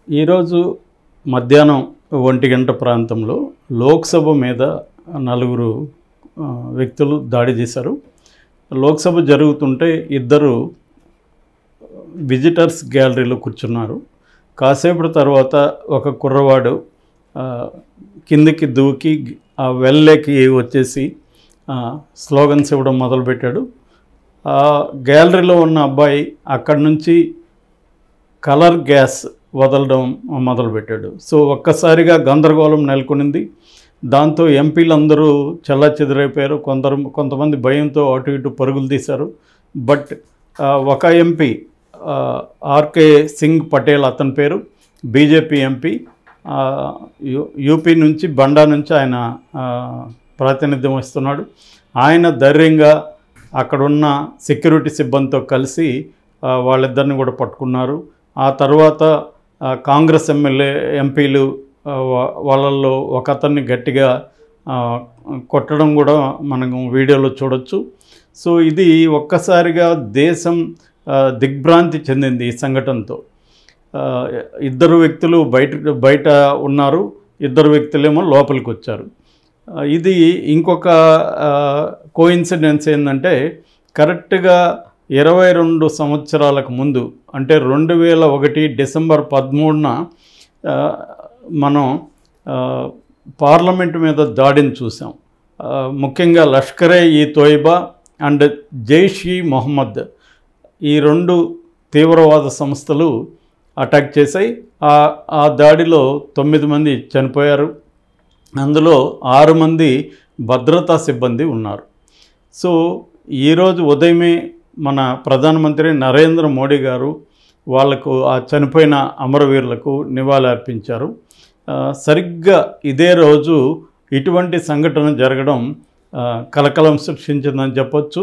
ఈరోజు మధ్యాహ్నం ఒంటి గంట ప్రాంతంలో లోక్సభ మీద నలుగురు ఆ, వ్యక్తులు దాడి చేశారు లోక్సభ జరుగుతుంటే ఇద్దరు విజిటర్స్ గ్యాలరీలో కూర్చున్నారు కాసేపటి తర్వాత ఒక కుర్రవాడు ఆ, కిందికి దూకి ఆ వెల్లేకి వచ్చేసి ఆ, స్లోగన్స్ ఇవ్వడం మొదలుపెట్టాడు ఆ గ్యాలరీలో ఉన్న అబ్బాయి అక్కడి నుంచి కలర్ గ్యాస్ వదలడం మొదలుపెట్టాడు సో ఒక్కసారిగా గందరగోళం నెలకొనింది దాంతో ఎంపీలందరూ చల్లా చెదిరైపోయారు కొందరు కొంతమంది భయంతో అటు ఇటు పరుగులు తీశారు బట్ ఆ, ఒక ఎంపీ ఆ, ఆర్కే సింగ్ పటేల్ అతని పేరు బీజేపీ ఎంపీ ఆ, యూ- యూపీ నుంచి బండా నుంచి ఆయన ఆ, ప్రాతినిధ్యం వస్తున్నాడు ఆయన ధైర్యంగా అక్కడున్న సెక్యూరిటీ సిబ్బందితో కలిసి ఆ, వాళ్ళిద్దరిని కూడా పట్టుకున్నారు ఆ తర్వాత ఆ, కాంగ్రెస్ ఎమ్మెల్యే ఎంపీలు ఆ, వా- వాళ్ళల్లో ఒక అతన్ని గట్టిగా ఆ, కొట్టడం కూడా మనం వీడియోలో చూడొచ్చు సో ఇది ఒక్కసారిగా దేశం ఆ, దిగ్భ్రాంతి చెందింది ఈ సంఘటనతో ఆ, ఇద్దరు వ్యక్తులు బయట బయట ఉన్నారు ఇద్దరు వ్యక్తులేమో లోపలికి వచ్చారు ఆ, ఇది ఇంకొక కోయిన్సిడెన్స్ ఏంటంటే కరెక్ట్గా ఇరవై రెండు సంవత్సరాలకు ముందు అంటే రెండు వేల ఒకటి డిసెంబర్ పదమూడున ఆ, మనం ఆ, పార్లమెంట్ మీద దాడిని చూసాం ఆ, ముఖ్యంగా లష్కరే ఈ తోయిబా అండ్ జైష్ ఈ మొహమ్మద్ ఈ రెండు తీవ్రవాద సంస్థలు అటాక్ చేశాయి ఆ ఆ దాడిలో తొమ్మిది మంది చనిపోయారు అందులో ఆరు మంది భద్రతా సిబ్బంది ఉన్నారు సో ఈరోజు ఉదయమే మన ప్రధానమంత్రి నరేంద్ర మోడీ గారు వాళ్లకు ఆ చనిపోయిన అమరవీరులకు నివాళి అర్పించారు ఆ, సరిగ్గా ఇదే రోజు ఇటువంటి సంఘటన జరగడం ఆ, కలకలం సృష్టించిందని చెప్పొచ్చు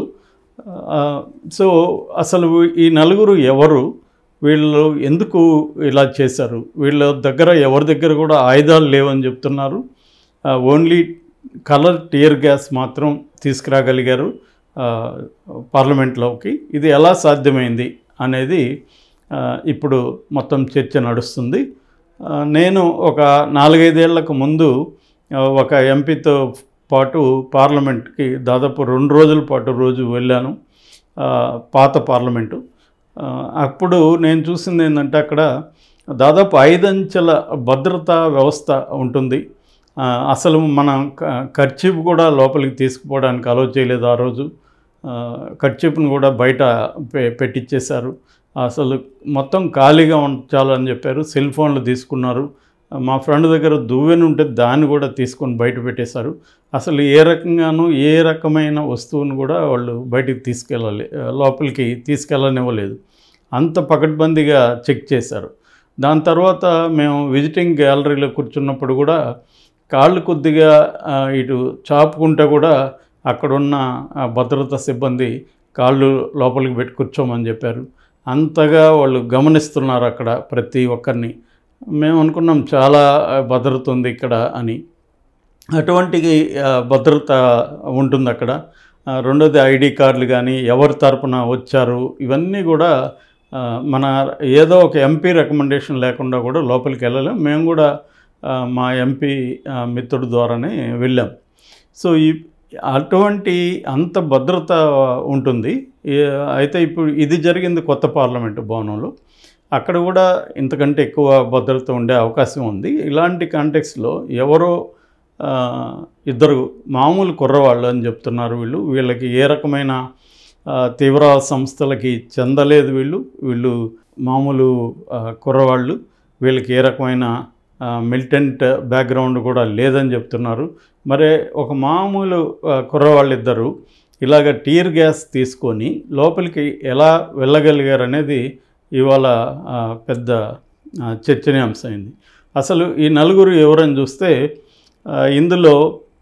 ఆ, సో అసలు ఈ నలుగురు ఎవరు వీళ్ళు ఎందుకు ఇలా చేశారు వీళ్ళ దగ్గర ఎవరి దగ్గర కూడా ఆయుధాలు లేవని చెప్తున్నారు ఓన్లీ కలర్ టియర్ గ్యాస్ మాత్రం తీసుకురాగలిగారు ఆ, పార్లమెంట్లోకి ఇది ఎలా సాధ్యమైంది అనేది ఆ, ఇప్పుడు మొత్తం చర్చ నడుస్తుంది ఆ, నేను ఒక నాలుగైదేళ్లకు ముందు ఆ, ఒక ఎంపీతో పాటు పార్లమెంట్కి దాదాపు రెండు రోజుల పాటు రోజు వెళ్ళాను ఆ, పాత పార్లమెంటు ఆ, అప్పుడు నేను చూసింది ఏంటంటే అక్కడ దాదాపు ఐదంచెల భద్రతా వ్యవస్థ ఉంటుంది ఆ, అసలు మన ఖర్చీపు కూడా లోపలికి తీసుకుపోవడానికి అలో చేయలేదు ఆ రోజు ఖర్చీపును కూడా బయట పె పెట్టించేశారు అసలు మొత్తం ఖాళీగా ఉంచాలని చెప్పారు సెల్ ఫోన్లు తీసుకున్నారు మా ఫ్రెండ్ దగ్గర దువ్వెన ఉంటే దాన్ని కూడా తీసుకొని బయట పెట్టేశారు అసలు ఏ రకంగానూ ఏ రకమైన వస్తువును కూడా వాళ్ళు బయటికి తీసుకెళ్ళాలి ఆ, లోపలికి తీసుకెళ్ళనివ్వలేదు అంత పకడ్బందీగా చెక్ చేశారు దాని తర్వాత మేము విజిటింగ్ గ్యాలరీలో కూర్చున్నప్పుడు కూడా కాళ్ళు కొద్దిగా ఆ, ఇటు చాపుకుంటే కూడా అక్కడున్న ఆ, భద్రతా సిబ్బంది కాళ్ళు లోపలికి పెట్టి కూర్చోమని చెప్పారు అంతగా వాళ్ళు గమనిస్తున్నారు అక్కడ ప్రతి ఒక్కరిని మేము అనుకున్నాం చాలా ఆ, భద్రత ఉంది ఇక్కడ అని అటువంటి ఆ, భద్రత ఉంటుంది అక్కడ ఆ, రెండోది ఐడి కార్డులు కానీ ఎవరి తరపున వచ్చారు ఇవన్నీ కూడా ఆ, మన ఏదో ఒక ఎంపీ రికమెండేషన్ లేకుండా కూడా లోపలికి వెళ్ళలేం మేము కూడా ఆ, మా ఎంపీ ఆ, మిత్రుడి ద్వారానే వెళ్ళాం సో ఈ అటువంటి అంత భద్రత ఉంటుంది ఏ- అయితే ఇప్పుడు ఇది జరిగింది కొత్త పార్లమెంటు భవనంలో అక్కడ కూడా ఇంతకంటే ఎక్కువ భద్రత ఉండే అవకాశం ఉంది ఇలాంటి కాంటెక్స్లో ఎవరో ఆ, ఇద్దరు మామూలు కుర్రవాళ్ళు అని చెప్తున్నారు వీళ్ళు వీళ్ళకి ఏ రకమైన ఆ, తీవ్ర సంస్థలకి చెందలేదు వీళ్ళు వీళ్ళు మామూలు ఆ, కుర్రవాళ్ళు వీళ్ళకి ఏ రకమైన మిలిటెంట్ బ్యాక్గ్రౌండ్ కూడా లేదని చెప్తున్నారు మరి ఒక మామూలు ఆ, కుర్రవాళ్ళు ఇద్దరు ఇలాగ టీర్ గ్యాస్ తీసుకొని లోపలికి ఎలా వెళ్ళగలిగారు అనేది ఇవాళ ఆ, పెద్ద ఆ, చర్చనీయాంశమైంది అసలు ఈ నలుగురు ఎవరని చూస్తే ఆ, ఇందులో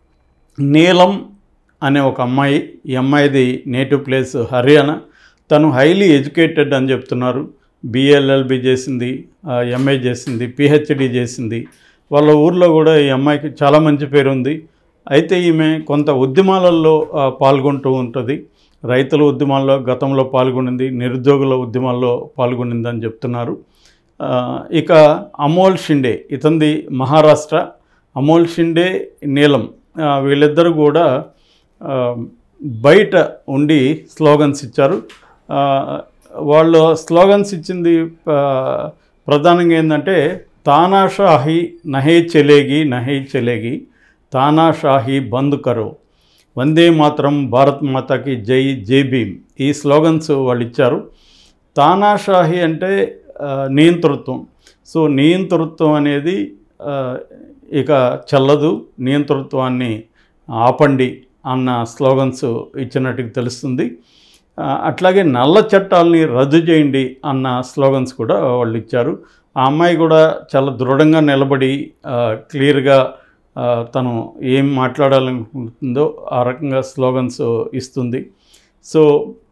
నీలం అనే ఒక అమ్మాయి ఈ అమ్మాయిది నేటివ్ ప్లేస్ హర్యానా తను హైలీ ఎడ్యుకేటెడ్ అని చెప్తున్నారు బిఎల్ఎల్బి చేసింది ఎంఏ చేసింది పిహెచ్డి చేసింది వాళ్ళ ఊర్లో కూడా ఈ అమ్మాయికి చాలా మంచి పేరు ఉంది అయితే ఈమె కొంత ఉద్యమాలలో ఆ, పాల్గొంటూ ఉంటుంది రైతుల ఉద్యమాల్లో గతంలో పాల్గొనింది నిరుద్యోగుల ఉద్యమాల్లో పాల్గొనిందని చెప్తున్నారు ఆ, ఇక అమోల్ షిండే ఇతంది మహారాష్ట్ర అమోల్ షిండే నీలం ఆ, వీళ్ళిద్దరూ కూడా ఆ, బయట ఉండి స్లోగన్స్ ఇచ్చారు ఆ, వాళ్ళు స్లోగన్స్ ఇచ్చింది ఆ, ప్రధానంగా ఏంటంటే తానాషాహి నహే చెలేగి నహే చెలేగి తానాషాహి బంద్ కరో వందే మాత్రం భారత్ మాతాకి జై జై భీమ్ ఈ స్లోగన్స్ వాళ్ళు ఇచ్చారు తానాషాహి అంటే ఆ, నియంతృత్వం సో నియంతృత్వం అనేది ఆ, ఇక చల్లదు నియంతృత్వాన్ని ఆపండి అన్న స్లోగన్స్ ఇచ్చినట్టుగా తెలుస్తుంది ఆ, అట్లాగే నల్ల చట్టాలని రద్దు చేయండి అన్న స్లోగన్స్ కూడా వాళ్ళు ఇచ్చారు ఆ అమ్మాయి కూడా చాలా దృఢంగా నిలబడి ఆ, క్లియర్గా ఆ, తను ఏం మాట్లాడాలనుకుంటుందో ఆ రకంగా స్లోగన్స్ ఇస్తుంది సో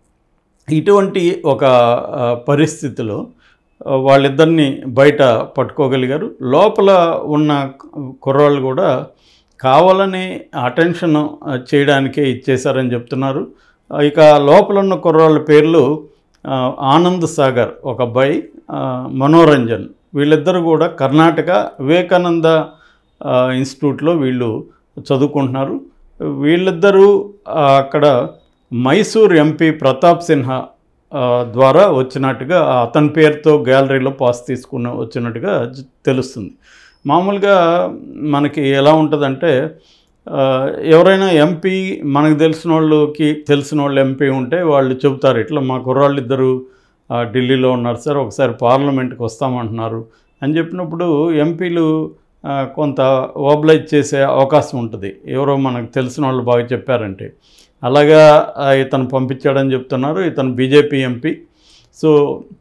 ఇటువంటి ఒక ఆ, పరిస్థితిలో ఆ, వాళ్ళిద్దరిని బయట పట్టుకోగలిగారు లోపల ఉన్న కుర్రాళ్ళు కూడా కావాలని అటెన్షన్ ఆ, చేయడానికే ఇచ్చేశారని చెప్తున్నారు ఆ, ఇక లోపల ఉన్న కుర్రాళ్ళ పేర్లు ఆ, ఆనంద్ సాగర్ ఒక అబ్బాయి ఆ, మనోరంజన్ వీళ్ళిద్దరు కూడా కర్ణాటక వివేకానంద ఆ, ఇన్స్టిట్యూట్లో వీళ్ళు చదువుకుంటున్నారు వీళ్ళిద్దరూ ఆ, అక్కడ మైసూర్ ఎంపీ ప్రతాప్ సిన్హా ఆ, ద్వారా వచ్చినట్టుగా అతని పేరుతో గ్యాలరీలో పాస్ తీసుకున్న వచ్చినట్టుగా జ- తెలుస్తుంది మామూలుగా మనకి ఎలా ఉంటుందంటే ఆ, ఎవరైనా ఎంపీ మనకు తెలిసిన వాళ్ళకి తెలిసిన వాళ్ళు ఎంపీ ఉంటే వాళ్ళు చెబుతారు ఇట్లా మా కుర్రాళ్ళు ఇద్దరు ఆ, ఢిల్లీలో ఉన్నారు సార్ ఒకసారి పార్లమెంట్కి వస్తామంటున్నారు అని చెప్పినప్పుడు ఎంపీలు ఆ, కొంత ఓబ్లైజ్ చేసే అవకాశం ఉంటుంది ఎవరో మనకు తెలిసిన వాళ్ళు బాగా చెప్పారంటే అలాగా ఆ, ఇతను పంపించాడని చెప్తున్నారు ఇతను బీజేపీ ఎంపీ సో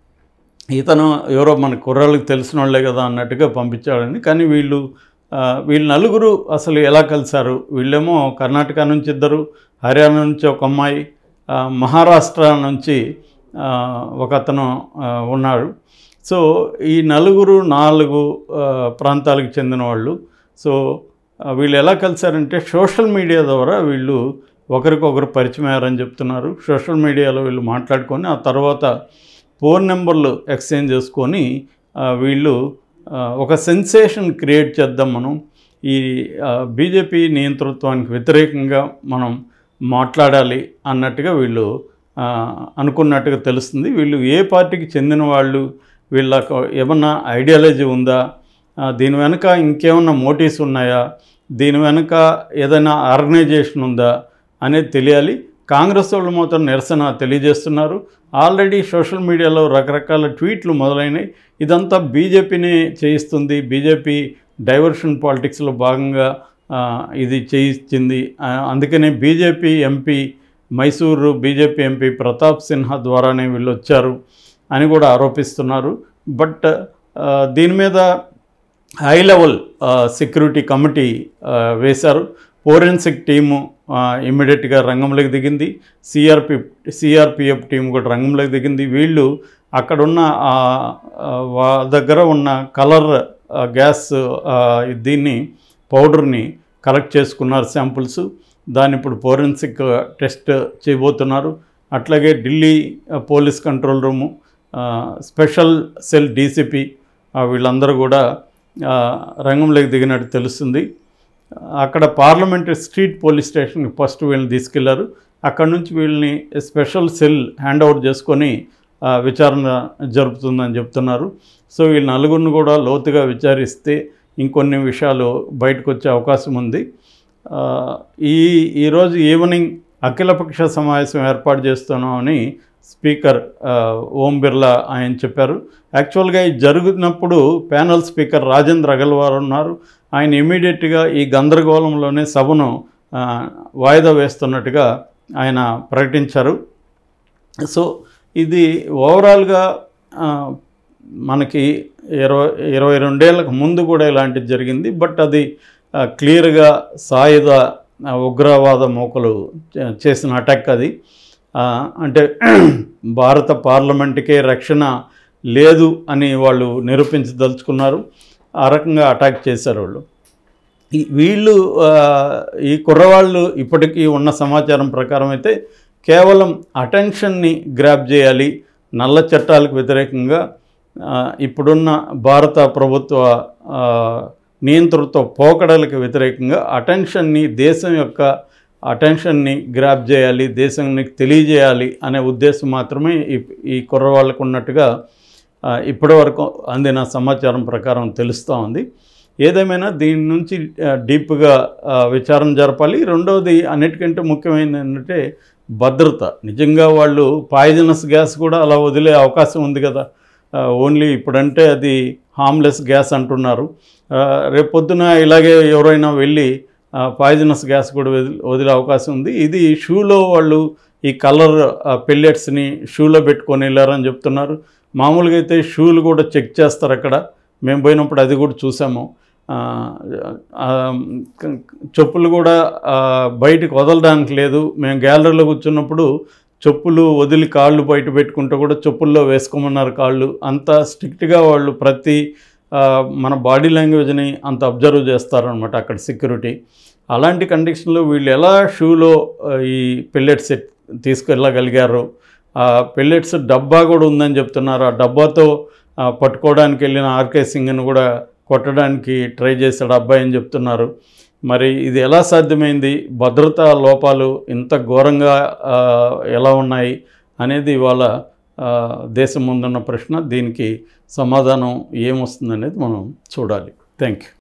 ఇతను ఎవరో మన కుర్రాళ్ళకి తెలిసిన వాళ్ళే కదా అన్నట్టుగా పంపించాడని కానీ వీళ్ళు ఆ, వీళ్ళు నలుగురు అసలు ఎలా కలిశారు వీళ్ళేమో కర్ణాటక నుంచి ఇద్దరు హర్యానా నుంచి ఒక అమ్మాయి ఆ, మహారాష్ట్ర నుంచి ఆ, ఒక అతను ఆ, ఉన్నాడు సో ఈ నలుగురు నాలుగు ఆ, ప్రాంతాలకు చెందిన వాళ్ళు సో ఆ, వీళ్ళు ఎలా కలిశారంటే సోషల్ మీడియా ద్వారా వీళ్ళు ఒకరికొకరు పరిచయం అయ్యారని చెప్తున్నారు సోషల్ మీడియాలో వీళ్ళు మాట్లాడుకొని ఆ తర్వాత ఫోన్ నెంబర్లు ఎక్స్చేంజ్ చేసుకొని ఆ, వీళ్ళు ఆ, ఒక సెన్సేషన్ క్రియేట్ చేద్దాం మనం ఈ బీజేపీ నియంతృత్వానికి వ్యతిరేకంగా మనం మాట్లాడాలి అన్నట్టుగా వీళ్ళు ఆ, అనుకున్నట్టుగా తెలుస్తుంది వీళ్ళు ఏ పార్టీకి చెందిన వాళ్ళు వీళ్ళకు ఏమన్నా ఐడియాలజీ ఉందా ఆ, దీని వెనుక ఇంకేమన్నా మోటివ్స్ ఉన్నాయా దీని వెనుక ఏదైనా ఆర్గనైజేషన్ ఉందా అనేది తెలియాలి కాంగ్రెస్ వాళ్ళు మాత్రం నిరసన తెలియజేస్తున్నారు ఆల్రెడీ సోషల్ మీడియాలో రకరకాల ట్వీట్లు మొదలైనవి ఇదంతా బీజేపీని చేయిస్తుంది బీజేపీ డైవర్షన్ పాలిటిక్స్లో భాగంగా ఆ, ఇది చేయించింది ఆ, అందుకనే BJP MP Mysore BJP MP Pratap Sinha ద్వారానే వీళ్ళు వచ్చారు అని కూడా ఆరోపిస్తున్నారు బట్ ఆ, దీని మీద హై లెవెల్ సెక్యూరిటీ కమిటీ ఆ, వేశారు ఫోరెన్సిక్ టీము ఇమ్మీడియట్గా రంగంలోకి దిగింది సిఆర్పి సిఆర్పిఎఫ్ టీం కూడా రంగంలోకి దిగింది వీళ్ళు అక్కడున్న ఆ, ఆ, వా దగ్గర ఉన్న కలర్ ఆ, గ్యాస్ ఆ, దీన్ని పౌడర్ని కలెక్ట్ చేసుకున్నారు శాంపుల్స్ దాన్ని ఇప్పుడు ఫోరెన్సిక్ టెస్ట్ చేయబోతున్నారు అట్లాగే ఢిల్లీ ఆ, పోలీస్ కంట్రోల్ రూము ఆ, స్పెషల్ సెల్ డీసీపీ ఆ, వీళ్ళందరూ కూడా ఆ, రంగంలోకి దిగినట్టు తెలుస్తుంది అక్కడ పార్లమెంటరీ స్ట్రీట్ పోలీస్ స్టేషన్కి ఫస్ట్ వీళ్ళని తీసుకెళ్లారు అక్కడ నుంచి వీళ్ళని స్పెషల్ సెల్ హ్యాండ్ ఓవర్ చేసుకొని ఆ, విచారణ జరుపుతుందని చెప్తున్నారు సో వీళ్ళ నలుగురిని కూడా లోతుగా విచారిస్తే ఇంకొన్ని విషయాలు బయటకు వచ్చే అవకాశం ఉంది ఆ, ఈ ఈరోజు ఈవినింగ్ అఖిలపక్ష సమావేశం ఏర్పాటు చేస్తున్నామని స్పీకర్ ఆ, ఓం బిర్లా ఆయన చెప్పారు యాక్చువల్గా ఇది జరుగుతున్నప్పుడు ప్యానల్ స్పీకర్ రాజేంద్ర అగర్వాల్ ఉన్నారు ఆయన ఇమీడియట్గా ఈ గందరగోళంలోనే సభను ఆ, వాయిదా వేస్తున్నట్టుగా ఆయన ప్రకటించారు సో ఇది ఓవరాల్గా ఆ, మనకి ఇరవై ఇరవై రెండేళ్లకు ముందు కూడా ఇలాంటిది జరిగింది బట్ అది ఆ, క్లియర్గా సాయుధ ఆ, ఉగ్రవాద మూకలు చే- చేసిన అటాక్ అది ఆ, అంటే భారత పార్లమెంటుకే రక్షణ లేదు అని వాళ్ళు నిరూపించదలుచుకున్నారు ఆ రకంగా అటాక్ చేశారు వాళ్ళు ఈ వీళ్ళు ఆ, ఈ కుర్రవాళ్ళు ఇప్పటికీ ఉన్న సమాచారం ప్రకారం అయితే కేవలం అటెన్షన్ని గ్రాప్ చేయాలి నల్ల చట్టాలకు వ్యతిరేకంగా ఆ, ఇప్పుడున్న భారత ప్రభుత్వ ఆ, నియంతృత్వ పోకడలకు వ్యతిరేకంగా అటెన్షన్ని దేశం యొక్క అటెన్షన్ని గ్రాప్ చేయాలి దేశానికి తెలియజేయాలి అనే ఉద్దేశం మాత్రమే ఈ ఈ కుర్రవాళ్ళకు ఉన్నట్టుగా ఆ, ఇప్పటివరకు అందిన సమాచారం ప్రకారం తెలుస్తూ ఉంది ఏదేమైనా దీని నుంచి ఆ, డీప్గా ఆ, విచారణ జరపాలి రెండవది అన్నిటికంటే ముఖ్యమైనది ఏంటంటే భద్రత నిజంగా వాళ్ళు పాయిజనస్ గ్యాస్ కూడా అలా వదిలే అవకాశం ఉంది కదా ఆ, ఓన్లీ ఇప్పుడంటే అది హార్మ్లెస్ గ్యాస్ అంటున్నారు ఆ, రేపొద్దున ఇలాగే ఎవరైనా వెళ్ళి పాయిజనస్ గ్యాస్ కూడా వదిలి వదిలే అవకాశం ఉంది ఇది షూలో వాళ్ళు ఈ కలర్ పెల్లెట్స్ని షూలో పెట్టుకొని వెళ్ళారని చెప్తున్నారు మామూలుగా అయితే షూలు కూడా చెక్ చేస్తారు అక్కడ మేము పోయినప్పుడు అది కూడా చూసాము ఆ, ఆ, క- చెప్పులు కూడా ఆ, బయటికి వదలడానికి లేదు మేము గ్యాలరీలో కూర్చున్నప్పుడు చెప్పులు వదిలి కాళ్ళు బయట పెట్టుకుంటూ కూడా చెప్పుల్లో వేసుకోమన్నారు కాళ్ళు అంత స్ట్రిక్ట్గా వాళ్ళు ప్రతి ఆ, మన బాడీ లాంగ్వేజ్ని అంత అబ్జర్వ్ చేస్తారనమాట అక్కడ సెక్యూరిటీ అలాంటి కండిషన్లో వీళ్ళు ఎలా షూలో ఆ, ఈ పెల్లెట్స్ తీసుకెళ్ళగలిగారు ఆ పెల్లెట్స్ డబ్బా కూడా ఉందని చెప్తున్నారు ఆ డబ్బాతో ఆ, పట్టుకోవడానికి వెళ్ళిన ఆర్కే సింగ్ని కూడా కొట్టడానికి ట్రై చేశాడు అబ్బాయి అని చెప్తున్నారు మరి ఇది ఎలా సాధ్యమైంది భద్రతా లోపాలు ఇంత ఘోరంగా ఆ, ఎలా ఉన్నాయి అనేది ఇవాళ ఆ, దేశం ముందున్న ప్రశ్న దీనికి సమాధానం ఏమొస్తుందనేది మనం చూడాలి థ్యాంక్ యూ